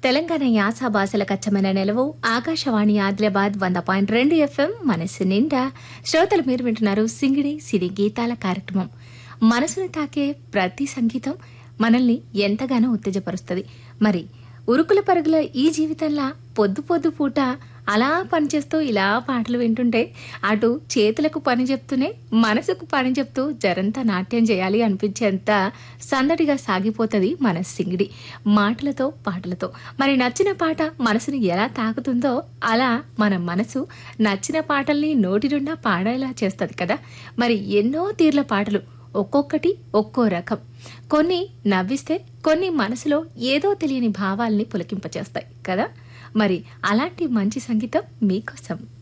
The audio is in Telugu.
తెలంగాణ యాస భాషల కచ్చమైన నిలవు ఆకాశవాణి ఆదిలాబాద్ వంద పాయింట్ రెండు ఎఫ్ఎం మనసు నిండా శ్రోతలు మీరు వింటున్నారు సింగిడి సిరి గీతాల కార్యక్రమం మనసుని తాకే ప్రతి సంగీతం మనల్ని ఎంతగానో ఉత్తేజపరుస్తుంది మరి ఉరుకుల పరుగుల ఈ జీవితంలా పొద్దు పొద్దు పూట అలా పనిచేస్తూ ఇలా పాటలు వింటుంటే అటు చేతులకు పని చెప్తూనే మనసుకు పని చెప్తూ జరంతా నాట్యం చేయాలి అనిపించేంత సందడిగా సాగిపోతుంది మన సింగిడి మాటలతో పాటలతో మరి నచ్చిన పాట మనసుని ఎలా తాకుతుందో అలా మన మనసు నచ్చిన పాటల్ని నోటి నిండా పాడేలా చేస్తుంది కదా మరి ఎన్నో తీర్ల పాటలు ఒక్కొక్కటి ఒక్కో రకం కొన్ని నవ్విస్తే కొన్ని మనసులో ఏదో తెలియని భావాల్ని పులకింపచేస్తాయి కదా మరి అలాంటి మంచి సంగీతం మీకోసం